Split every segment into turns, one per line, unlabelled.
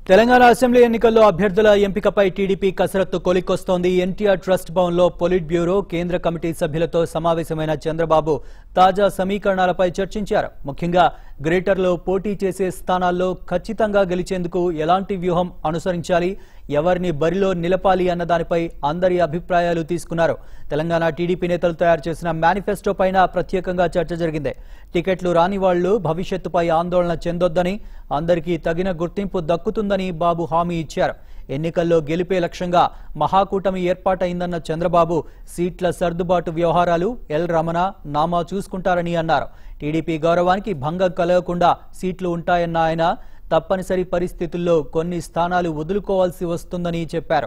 Telangana assembly ఎన్నికల్లో అభ్యర్థుల ఎంపికపై టీడీపీ కసరత్తు కొలిక్కొస్తోంది ఎన్టీఆర్ ట్రస్ట్ భవన్లో పొలిట్ బ్యూరో కేంద్ర కమిటీ సభ్యులతో సమావేశమైన చంద్రబాబు తాజా సమీకరణాలపై చర్చించారు ముఖ్యంగా గ్రేటర్లో పోటీ చేసే స్థానాల్లో ఖచ్చితంగా గెలిచేందుకు ఎలాంటి వ్యూహం అనుసరించాలి ఎవరిని బరిలో నిలపాలి అన్న దానిపై అందరి అభిప్రాయాలు తీసుకున్నారు తెలంగాణ టీడీపీ నేతలు తయారు చేసిన మేనిఫెస్టో పైన ప్రత్యేకంగా చర్చ జరిగింది టికెట్లు రాని వాళ్లు భవిష్యత్తుపై ఆందోళన చెందొద్దని అందరికీ తగిన గుర్తింపు దక్కుతుందని బాబు హామీ ఇచ్చారు ఎన్నికల్లో గెలిపే లక్ష్యంగా మహాకూటమి ఏర్పాటైందన్న చంద్రబాబు సీట్ల సర్దుబాటు వ్యవహారాలు ఎల్ రమణ నామా చూసుకుంటారని అన్నారు టీడీపీ గౌరవానికి భంగం కలగకుండా సీట్లు ఉంటాయన్న ఆయన తప్పనిసరి పరిస్థితుల్లో కొన్ని స్థానాలు వదులుకోవాల్సి వస్తుందని చెప్పారు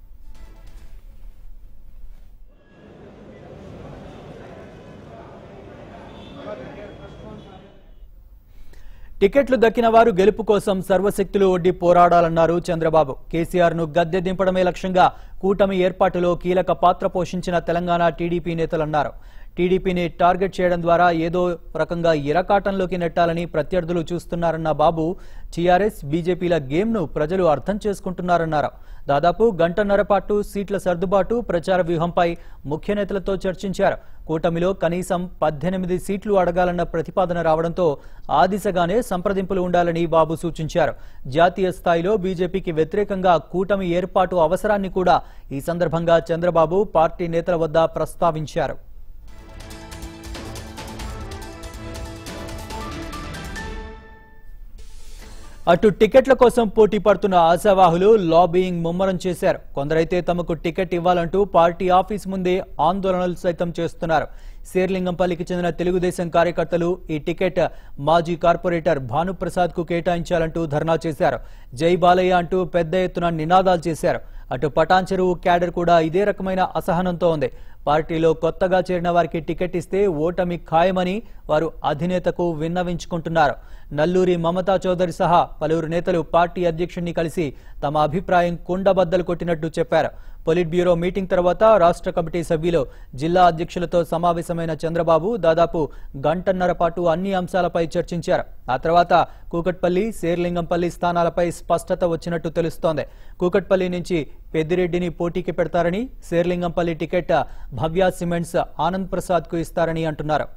టికెట్లు దక్కిన వారు గెలుపు కోసం సర్వశక్తులు ఒడ్డి పోరాడాలన్నారు చంద్రబాబు కేసీఆర్ ను గద్దె దింపడమే లక్ష్యంగా కూటమి ఏర్పాటులో కీలక పాత్ర పోషించిన తెలంగాణ టీడీపీ నేతలన్నారు టీడీపీని టార్గెట్ చేయడం ద్వారా ఏదో రకంగా ఇరకాటంలోకి నెట్టాలని ప్రత్యర్థులు చూస్తున్నారన్న బాబు టీఆర్ఎస్ బీజేపీల గేమ్ను ప్రజలు అర్థం చేసుకుంటున్నారన్నారు దాదాపు గంటన్నర పాటు సీట్ల సర్దుబాటు ప్రచార వ్యూహంపై ముఖ్య నేతలతో చర్చించారు కూటమిలో కనీసం పద్దెనిమిది సీట్లు అడగాలన్న ప్రతిపాదన రావడంతో ఆ దిశగానే సంప్రదింపులు ఉండాలని బాబు సూచించారు జాతీయ స్థాయిలో బీజేపీకి వ్యతిరేకంగా కూటమి ఏర్పాటు అవసరాన్ని కూడా ఈ సందర్భంగా చంద్రబాబు పార్టీ నేతల వద్ద ప్రస్తావించారు అటు టికెట్ల కోసం పోటీ పడుతున్న ఆశావాహులు లాబీయింగ్ ముమ్మరం చేశారు కొందరైతే తమకు టికెట్ ఇవ్వాలంటూ పార్టీ ఆఫీస్ ముందే ఆందోళనలు సైతం చేస్తున్నారు శేర్లింగంపల్లికి చెందిన తెలుగుదేశం కార్యకర్తలు ఈ టికెట్ మాజీ కార్పొరేటర్ భానుప్రసాద్ కు కేటాయించాలంటూ ధర్నా చేశారు జై బాలయ్య అంటూ పెద్ద ఎత్తున నినాదాలు చేశారు అటు పటాన్ చెరువు క్యాడర్ కూడా ఇదే రకమైన అసహనంతో ఉంది పార్టీలో కొత్తగా చేరిన వారికి టికెట్ ఇస్తే ఓటమి ఖాయమని వారు అధినేతకు విన్నవించుకుంటున్నారు నల్లూరి మమతా చౌదరి సహా పలువురు నేతలు పార్టీ అధ్యక్షుడిని కలిసి తమ అభిప్రాయం కుండబద్దలు కొట్టినట్టు చెప్పారు పొలిట్ బ్యూరో మీటింగ్ తర్వాత రాష్ట్ర కమిటీ సభ్యులు జిల్లా అధ్యక్షులతో సమావేశమైన చంద్రబాబు దాదాపు గంటన్నర పాటు అన్ని అంశాలపై చర్చించారు ఆ తర్వాత కూకట్పల్లి శేర్లింగంపల్లి స్థానాలపై స్పష్టత వచ్చినట్టు తెలుస్తోంది కూకట్పల్లి నుంచి పెద్దిరెడ్డిని పోటీకి పెడతారని శేర్లింగంపల్లి టికెట్ భవ్య సిమెంట్స్ ఆనంద్ ప్రసాద్ కు ఇస్తారని అంటున్నారు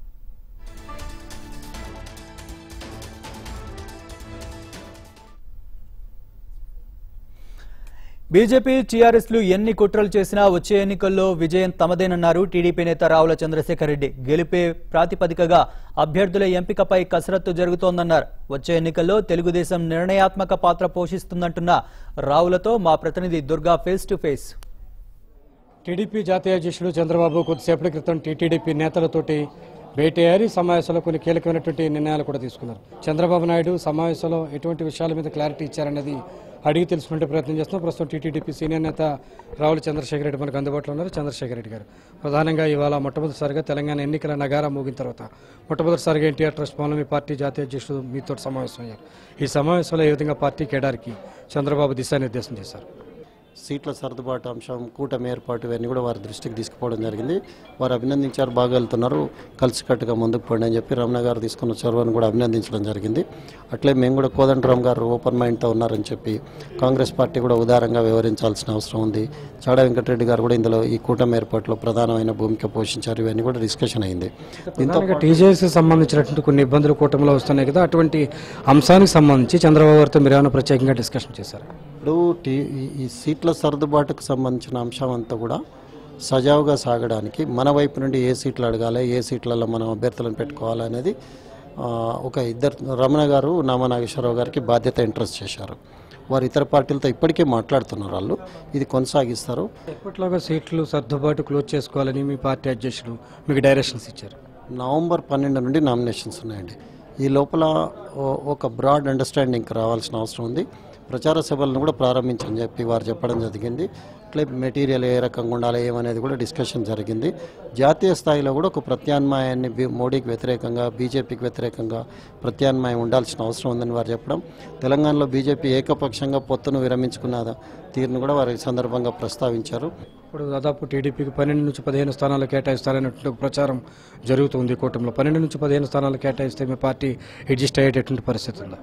బీజేపీ టీఆర్ఎస్ లు ఎన్ని కుట్రలు చేసినా వచ్చే ఎన్నికల్లో విజయం తమదేనన్నారు టీడీపీ నేత రావుల చంద్రశేఖర్ రెడ్డి గెలిపే ప్రాతిపదికగా అభ్యర్థుల ఎంపికపై కసరత్తు జరుగుతోందన్నారు వచ్చే ఎన్నికల్లో తెలుగుదేశం నిర్ణయాత్మక పాత్ర పోషిస్తుందంటున్న రావులతో మా ప్రతినిధి Durga face to face
TDP జాతీయ అధ్యక్షుడు చంద్రబాబు కొద్దిసేపటి క్రితం టీటీడీపీ నేతలతోటి భేటీయారి సమావేశంలో కొన్ని కీలకమైనటువంటి నిర్ణయాలు కూడా తీసుకున్నారు చంద్రబాబు నాయుడు సమావేశంలో ఎటువంటి విషయాల మీద క్లారిటీ ఇచ్చారనేది అడిగి తెలుసుకునే ప్రయత్నం చేస్తున్నాం ప్రస్తుతం టీటీడీపీ సీనియర్ నేత రావుల చంద్రశేఖర రెడ్డి మనకు అందుబాటులో ఉన్నారు చంద్రశేఖర రెడ్డి గారు ప్రధానంగా ఇవాళ మొట్టమొదటిసారిగా తెలంగాణ ఎన్నికల నగారా మోగిన తర్వాత మొట్టమొదటిసారిగా ఎన్టీఆర్ ట్రస్ట్ భవన్లో మీ పార్టీ జాతీయ అధ్యక్షుడు మీతో సమావేశం అయ్యారు ఈ సమావేశంలో ఏ విధంగా పార్టీ కేడారికి చంద్రబాబు దిశానిర్దేశం చేశారు
సీట్ల సర్దుబాటు అంశం కూటమి ఏర్పాటు ఇవన్నీ కూడా వారి దృష్టికి తీసుకుపోవడం జరిగింది వారు అభినందించారు బాగా వెళ్తున్నారు కలిసికట్టుగా ముందుకు పోండి అని చెప్పి రమణ గారు తీసుకున్న చొరవను కూడా అభినందించడం జరిగింది అట్లే మేము కూడా కోదండరామ్ గారు ఓపెన్ మైండ్తో ఉన్నారని చెప్పి కాంగ్రెస్ పార్టీ కూడా ఉదారంగా వ్యవహరించాల్సిన అవసరం ఉంది చాడ వెంకటరెడ్డి గారు కూడా ఇందులో ఈ కూటమి ఏర్పాటులో ప్రధానమైన భూమిక పోషించారు ఇవన్నీ కూడా డిస్కషన్ అయింది దీంతో
ప్రధానంగా టీజేఎస్కి సంబంధించినటువంటి కొన్ని ఇబ్బందులు కూటమిలో వస్తున్నాయి కదా అటువంటి అంశానికి సంబంధించి చంద్రబాబు గారితో మీరు ఏమైనా ప్రత్యేకంగా డిస్కషన్ చేశారు
ఇప్పుడు టీ ఈ- ఈ సీట్ల సర్దుబాటుకు సంబంధించిన అంశం అంతా కూడా సజావుగా సాగడానికి మన వైపు నుండి ఏ సీట్లు అడగాలి ఏ సీట్లలో మనం అభ్యర్థులను పెట్టుకోవాలి అనేది ఆ, ఒక ఇద్దరు రమణ గారు నామా నాగేశ్వరరావు గారికి బాధ్యత ఇంట్రెస్ట్ చేశారు వారు ఇతర పార్టీలతో ఇప్పటికే మాట్లాడుతున్నారు వాళ్ళు ఇది కొనసాగిస్తారు
ఎప్పటిలాగా సీట్లు సర్దుబాటు క్లోజ్ చేసుకోవాలని మీ పార్టీ అధ్యక్షులు మీకు డైరెక్షన్స్ ఇచ్చారు
నవంబర్ పన్నెండు నుండి నామినేషన్స్ ఉన్నాయండి ఈ లోపల ఓ- ఒక బ్రాడ్ అండర్స్టాండింగ్కి రావాల్సిన అవసరం ఉంది ప్రచార సభలను కూడా ప్రారంభించని చెప్పి వారు చెప్పడం జరిగింది అట్లే మెటీరియల్ ఏ రకంగా ఉండాలి ఏమనేది కూడా డిస్కషన్ జరిగింది జాతీయ స్థాయిలో కూడా ఒక ప్రత్యామ్నాయాన్ని బి- మోడీకి వ్యతిరేకంగా బీజేపీకి వ్యతిరేకంగా ప్రత్యామ్నాయం ఉండాల్సిన అవసరం ఉందని వారు చెప్పడం తెలంగాణలో బీజేపీ ఏకపక్షంగా పొత్తును విరమించుకున్న తీరును కూడా వారు ఈ సందర్భంగా ప్రస్తావించారు
ఇప్పుడు దాదాపు టీడీపీకి పన్నెండు నుంచి పదిహేను స్థానాలు కేటాయిస్తారనేటువంటి ఒక ప్రచారం జరుగుతుంది కూటమిలో పన్నెండు నుంచి పదిహేను స్థానాలు కేటాయిస్తే మీ పార్టీ అడ్జస్ట్ అయ్యేటటువంటి పరిస్థితి ఉందా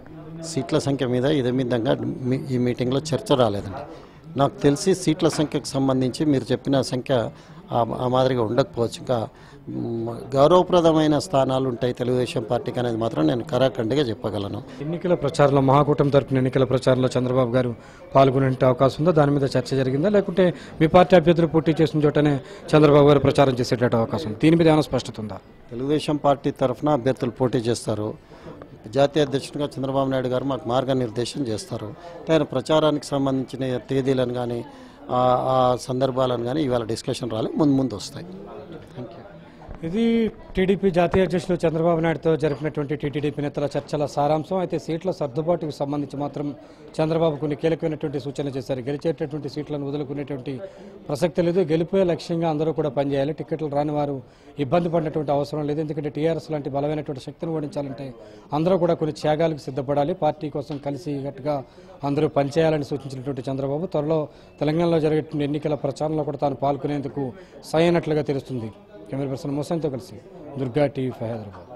సీట్ల సంఖ్య మీద ఇదే విధంగా మీ- ఈ మీటింగ్లో చర్చ రాలేదండి నాకు తెలిసి సీట్ల సంఖ్యకు సంబంధించి మీరు చెప్పిన సంఖ్య ఆ- ఆ మాదిరిగా ఉండకపోవచ్చు ఇంకా మ్, గౌరవప్రదమైన స్థానాలు ఉంటాయి తెలుగుదేశం పార్టీకి అనేది మాత్రం నేను కరాఖండిగా చెప్పగలను
ఎన్నికల ప్రచారంలో మహాకూటమి తరపున ఎన్నికల ప్రచారంలో చంద్రబాబు గారు పాల్గొనే అవకాశం ఉందా దాని మీద చర్చ జరిగిందా లేకుంటే మీ పార్టీ అభ్యర్థులు పోటీ చేసిన చోటనే చంద్రబాబు గారు ప్రచారం చేసేటట్టు అవకాశం ఉంది దీని మీద ఏమైనా స్పష్టత ఉందా
తెలుగుదేశం పార్టీ తరఫున అభ్యర్థులు పోటీ చేస్తారు జాతీయ అధ్యక్షుడిగా చంద్రబాబు నాయుడు గారు మాకు మార్గనిర్దేశం చేస్తారు ఆయన ప్రచారానికి సంబంధించిన తేదీలను కానీ ఆ ఆ సందర్భాలను కానీ ఇవాళ డిస్కషన్ రాలి ముందు ముందు వస్తాయి థ్యాంక్ యూ
ఇది టీడీపీ జాతీయ అధ్యక్షులు చంద్రబాబు నాయుడుతో జరిపినటువంటి టీటీడీపీ నేతల చర్చల సారాంశం అయితే సీట్ల సర్దుబాటుకు సంబంధించి మాత్రం చంద్రబాబు కొన్ని కీలకమైనటువంటి సూచనలు చేశారు గెలిచేటటువంటి సీట్లను వదులుకునేటువంటి ప్రసక్తి లేదు గెలిపే లక్ష్యంగా అందరూ కూడా పనిచేయాలి టికెట్లు రాని వారు ఇబ్బంది పడినటువంటి అవసరం లేదు ఎందుకంటే టీఆర్ఎస్ లాంటి బలమైనటువంటి శక్తిని ఓడించాలంటే అందరూ కూడా కొన్ని త్యాగాలకు సిద్ధపడాలి పార్టీ కోసం కలిసి గట్టుగా అందరూ పనిచేయాలని సూచించినటువంటి చంద్రబాబు త్వరలో తెలంగాణలో జరిగేటువంటి ఎన్నికల ప్రచారంలో కూడా తాను పాల్గొనేందుకు సరైనట్లుగా తెలుస్తుంది కెమెరా పర్సన్ మోసన్తో కలిసి దుర్గా టీవీ ఫైవ్ హైదరాబాద్